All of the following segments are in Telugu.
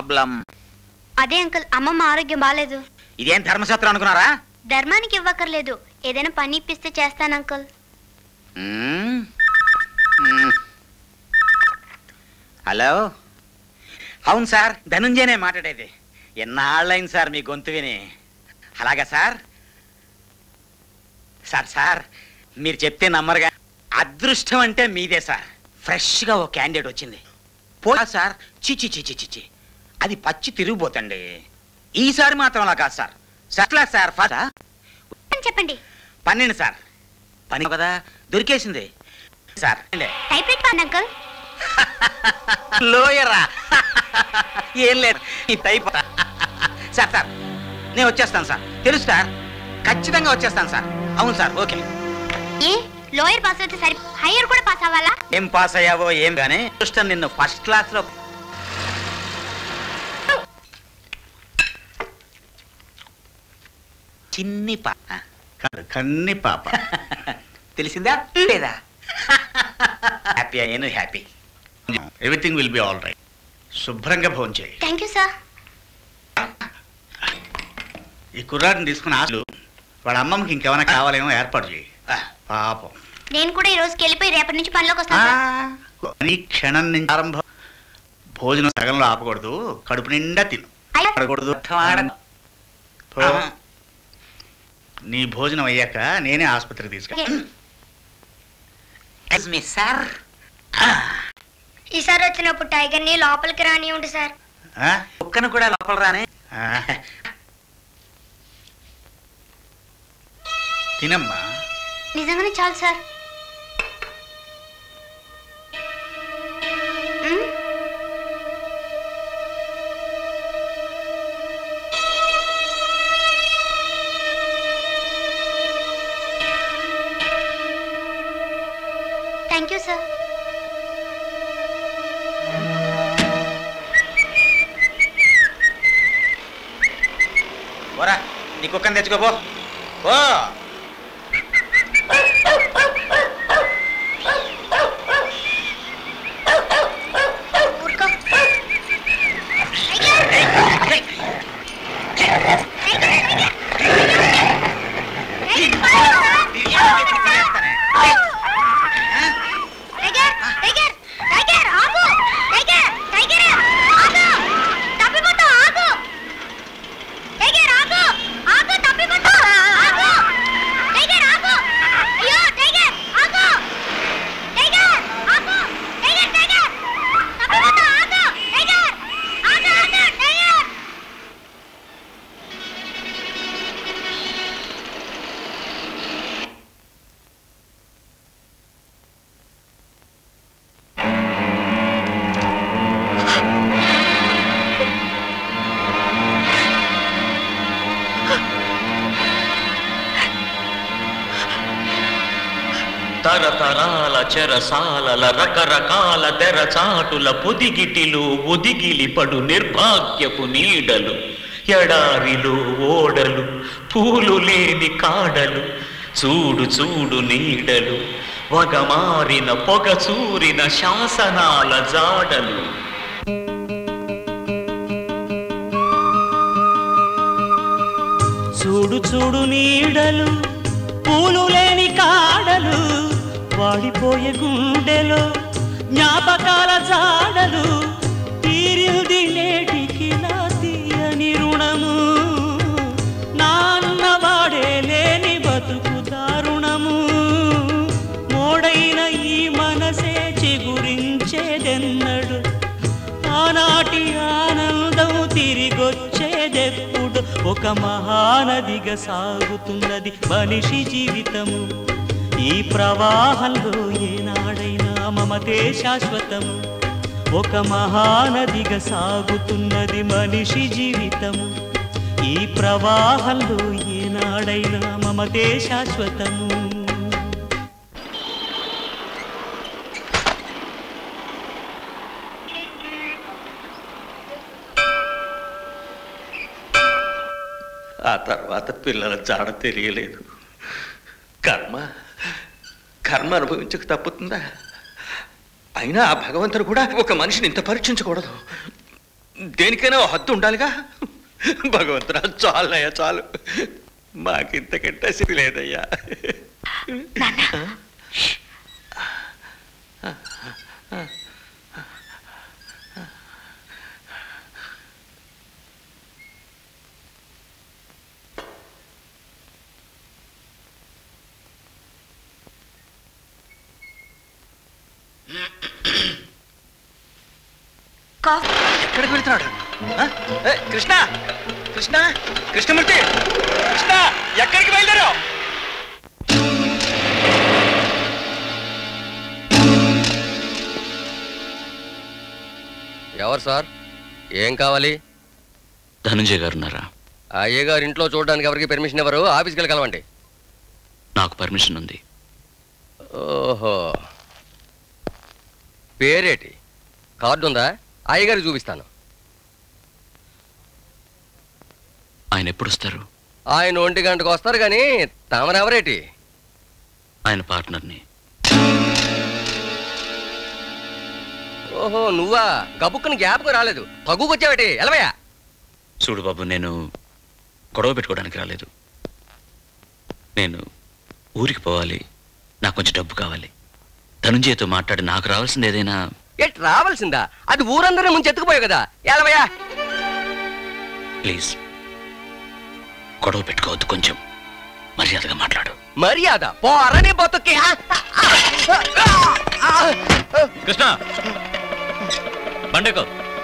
ప్రాబ్లం అదే అంకుల్ అమ్మమ్మ ఆరోగ్యం బాగాలేదు ఇదేం ధర్మశాస్త్రం అనుకున్నారా ధర్మానికి ఇవ్వక్కర్లేదు ఏదైనా పని ఇప్పిస్తే చేస్తాను అంకుల్ మ్మ్. మ్మ్. హలో అవును సార్ ధనుంజయనే మాట్లాడేది ఎన్నాళ్ళైంది సార్ మీ గొంతు విని అలాగా సార్ సార్ సార్ మీరు చెప్తే నమ్మరుగా అదృష్టం అంటే మీదే సార్ ఫ్రెష్గా ఓ క్యాండిడేట్ వచ్చింది పోయా సార్ చిచి చిచి చిచి అది పచ్చి తిరిగిపోతండి ఈసారి మాత్రం అలా కాదు సార్ సట్లా సార్ ఫస్ట్ అని చెప్పండి పన్నెండు సార్ పని కదా దొరికేసింది సార్ టైప్ రైట్ పని అంకుల్ లోయరా ఏం లేదు ఈ టైప్ సార్ సార్ నేను వచ్చేస్తాను సార్ తెలుసు సార్ ఖచ్చితంగా వచ్చేస్తాను సార్ అవును సార్ ఓకే ఏ లోయర్ పాస్ అయితే సరి హైయర్ కూడా పాస్ అవ్వాలా ఏం పాస్ అయ్యావో ఏం కానీ అదృష్టం నిన్ను ఫస్ట్ క్లాస్ లో చిన్ని పా కాదు కన్ని పాప తెలిసిందా లేదా హ్యాపీ అయ్యాను happy everything will be all right శుభ్రంగా భోజనం చేయి థ్యాంక్ యూ సార్ ఈ కుర్రాడిని తీసుకుని ఆశలు వాళ్ళ అమ్మమ్మకి ఇంకేమైనా కావాలేమో ఏర్పాటు చేయి పాపం నేను కూడా ఈ రోజుకి వెళ్ళిపోయి రేపటి నుంచి పనిలోకి వస్తాను సార్. ఈ క్షణం నుంచి ఆరంభం భోజనం సగంలో ఆపకూడదు కడుపు నిండా తిను అయ్యో ఆడకూడదు పో. నీ భోజనం అయ్యాక నేనే ఆసుపత్రికి తీసుకెళ్ళి ఓకే. సార్ ఈసారి వచ్చినప్పుడు టైగర్ ని లోపలికి రానివ్వండి సార్ కుక్కను కూడా లోపల రానే తినమ్మా నిజంగానే చాలు సార్ మ్మ్. థ్యాంక్ యూ సార్ పోరా నీ కుక్కను తెచ్చుకోపో ఓ ఊరుకో టైగర్ టైగర్ టైగర్ ఆగు టైగర్ టైగర్ ఆగు తప్పిపోతావు ఆగు టైగర్ ఆగు ఆగు తప్పిపోతావు ఆగు టైగర్ ఆగు అయ్యో టైగర్ ఆగు టైగర్ ఆగు టైగర్ టైగర్ తప్పిపోతావు ఆగు టైగర్ ఆగు ఆగు టైగర్ తరతరాల చెరసాలల రకరకాల తెరచాటుల పొదిగిటిలు ఒదిగిలి పడు నిర్భాగ్యపు నీడలు ఎడారిలో ఓడలు పూలు లేని కాడలు చూడు చూడు నీడలు వగమారిన పొగ చూరిన శాసనాల జాడలు చూడు చూడు నీడలు పూలు లేని కాడలు వాడిపోయే గుండెలో జ్ఞాపకాల జాడలు తీరింది నేటికి నా తీయని రుణము నాన్న వాడే లేని బతుకు దారుణము మోడైన ఈ మనసే చిగురించేదెన్నడు ఆనాటి ఆనందం తిరిగొచ్చేదెప్పుడు ఒక మహానదిగా సాగుతున్నది మనిషి జీవితము ఈ ప్రవాహంలో ఏనాడైనా మమతే శాశ్వతము ఒక మహానదిగా సాగుతున్నది మనిషి జీవితము ఈ ప్రవాహంలో ఏనాడైనా మమతే శాశ్వతము ఆ తర్వాత పిల్లల జాడ తెలియలేదు కర్మ కర్మ అనుభవించక తప్పుతుందా అయినా ఆ భగవంతుడు కూడా ఒక మనిషిని ఇంత పరీక్షించకూడదు దేనికైనా ఓ హద్దు ఉండాలిగా భగవంతుడా చాలయ్యా చాలు మాకింతకంటే సిరి లేదయ్యా కాఫీ ఎక్కడికి వెళ్తున్నాడు ఆ? ఏ, కృష్ణ కృష్ణ కృష్ణమూర్తి కృష్ణ ఎక్కడికి బయలుదేరావు ఎవరు సార్ ఏం కావాలి ధనంజయ్ గారు ఉన్నారా ఆ అయ్య గారు ఇంట్లో చూడడానికి ఎవరికి పర్మిషన్ ఇవ్వరు ఆఫీస్కి వెళ్ళి కలవండి నాకు పర్మిషన్ ఉంది ఓహో పేరేటి కార్డు ఉందా అయ్యగారికి చూపిస్తాను ఆయన ఎప్పుడు వస్తారు ఆయన ఒంటి గంటకు వస్తారు కానీ తమరెవరేటి ఆయన పార్ట్నర్ని ఓహో నువ్వా గబుక్కుని జ్ఞాపకం రాలేదు తగ్గుకొచ్చావేటి ఎలవయ్యా చూడు బాబు నేను గొడవ పెట్టుకోవడానికి రాలేదు నేను ఊరికి పోవాలి నాకు కొంచెం డబ్బు కావాలి ధనుంజయతో మాట్లాడి నాకు రావాల్సింది ఏదైనా ఎట్ రావాల్సిందా అది ఊరందరినీ ముందు ఎత్తుకుపోయావు కదా ఎలవయ్యా ప్లీజ్ గొడవ పెట్టుకోవద్దు కొంచెం మర్యాదగా మాట్లాడు మర్యాద పోరని బతుకి కృష్ణ బండెక్కో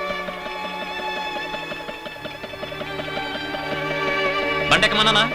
బండెక్కమన్నానా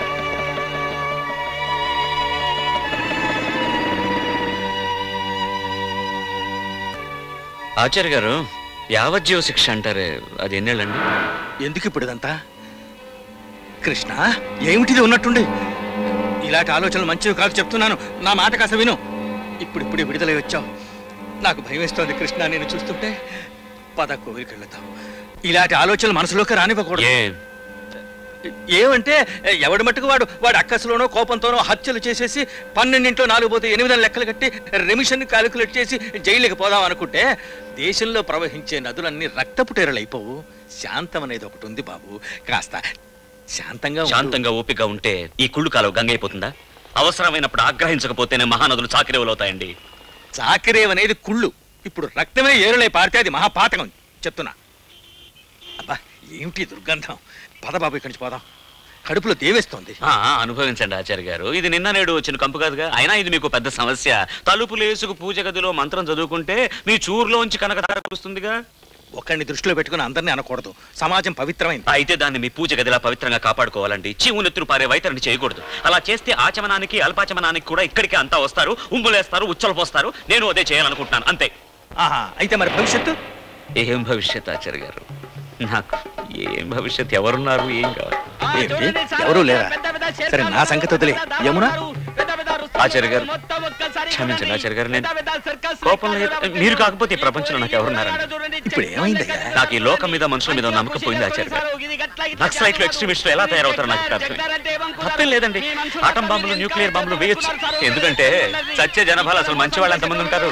ఆచార్య గారు యావజ్జీవ శిక్ష అంటారే అది ఎన్నేళ్ళండి ఎందుకు ఇప్పుడు ఇదంతా కృష్ణ ఏమిటిది ఉన్నట్టుండి ఇలాంటి ఆలోచనలు మంచివి కాదు చెప్తున్నాను నా మాట కాస్త విను ఇప్పుడు ఇప్పుడే విడుదలై వచ్చావు నాకు భయం వేస్తోంది కృష్ణ నేను చూస్తుంటే పద కోరికెళ్తాం ఇలాంటి ఆలోచనలు మనసులోకి రానివ్వకూడదు ఏ ఏమంటే ఎవడి మట్టుకు వాడు వాడు అక్కసులోనో కోపంతోనో హత్యలు చేసేసి పన్నెండింట్లో నాలుగు పోతే ఎనిమిది లెక్కలు కట్టి రెమిషన్ క్యాలిక్యులేట్ చేసి జైలుకి పోదాం అనుకుంటే దేశంలో ప్రవహించే నదులన్నీ రక్తపుటేరలైపోవు శాంతం అనేది ఒకటి ఉంది బాబు కాస్త శాంతంగా ఉండు. శాంతంగా ఓపిక ఉంటే ఈ కుళ్ళు కాలువ గంగైపోతుందా అవసరమైనప్పుడు ఆగ్రహించకపోతేనే మహానదులు చాకిరేవులవుతాయండి చాకిరేవ్ అనేది కుళ్ళు ఇప్పుడు రక్తమే ఏరులై పారితే అది మహాపాతకం చెప్తున్నా అబ్బా ఏమిటి ఈ దుర్గంధం పద బాబు ఇక్కడి నుంచి పోదాం కడుపులో దేవేస్తోంది ఆ, అనుభవించండి ఆచార్య గారు ఇది నిన్న నేడు వచ్చిన కంపు కాదుగా అయినా ఇది మీకు పెద్ద సమస్య తలుపులు వేసుకు పూజ గదిలో మంత్రం చదువుకుంటే మీ చూరులోంచి కనకధార కురుస్తుందిగా ఒకరిని దృష్టిలో పెట్టుకుని అందరినీ అనకూడదు సమాజం పవిత్రమైంది అయితే దాన్ని మీ పూజ గదిలా పవిత్రంగా కాపాడుకోవాలండి చీవునెత్తురు పారే వైతరిని చేయకూడదు అలా చేస్తే ఆచమనానికి అల్పాచమనానికి కూడా ఇక్కడికి అంతా వస్తారు ఉమ్ములేస్తారు ఉచ్చలు పోస్తారు నేను అదే చేయాలనుకుంటున్నాను అంతే ఆహా అయితే మరి భవిష్యత్తు ఏం భవిష్యత్ ఆచార్య గారు నాకు ఏం భవిష్యత్ ఎవరున్నారు ఏం కావాలి ఏంటి? ఎవరూ లేరా సరే నా సంగతి వదిలే యమున ఆచార్య గారు క్షమించండి ఆచార్య గారు నేను కోపంలో ఏ- మీరు కాకపోతే ఈ ప్రపంచంలో నాకు ఎవరున్నారండి ఇప్పుడు ఏమైందయ్యా నాకు ఈ లోకం మీద మనుషుల మీద నమ్మకం పోయింది ఆచార్య గారు నక్సలైట్లు ఎక్స్ట్రీమిస్టులు ఎలా తయారవుతారో నాకు ఇప్పుడు అర్థమైంది తప్పేం లేదండి ఆటం బాంబులు న్యూక్లియర్ బాంబులు వేయొచ్చు ఎందుకంటే చచ్చే జనాభాలు అసలు మంచి వాళ్ళు ఎంతమంది ఉంటారు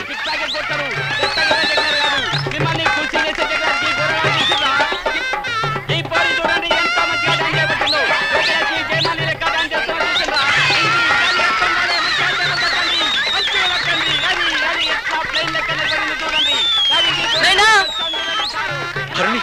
భరణి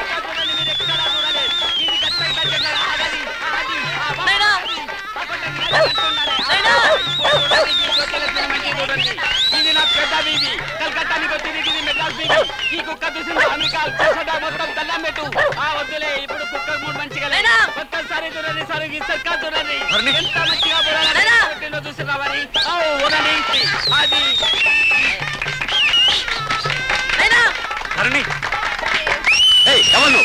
ఇది నా పెద్ద బీబీ కలకత్తా నీకు తిరిగి మెడ్రాస్ బీబీ ఈ కుక్క చూసింది అమెరికా అల్పసోడా మొత్తం తల్లం పెట్టు ఆ వద్దులే ఇప్పుడు కుక్క మూడు మంచిగా లేదు ఒక్కసారి చూడండి సార్ ఈ సర్కార్ చూడండి ఎంత మంచిగా పెట్టిందో చూసి రావాలి ఉనండి అది భరణి ఎవరు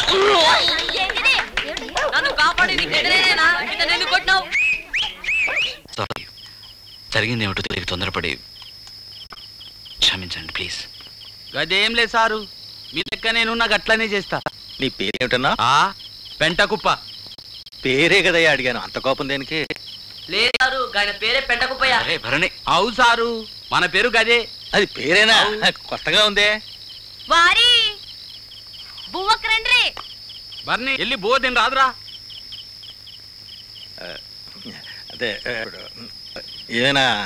నన్ను కాపాడి నీకెదురేనా ఇతను కొట్టినావు సారీ జరిగింది ఏమిటో తెలియక తొందరపడి క్షమించండి ప్లీజ్ అదేం లేదు సారు మీ లెక్క నేను నాకు అట్లనే చేస్తా నీ పేరేమిటన్నా ఆ పెంట కుప్ప పేరే కదయ్యా అడిగాను అంత కోపం దేనికి లేదు ఆయన పేరే పెట్టకపోయా అరే భరణి అవు సారు మన పేరు గదే అది పేరేనా కొత్తగా ఉందే వారి బువ్వకి రండి బర్ని వెళ్ళి బోధిని రాదురా అదే ఏమైనా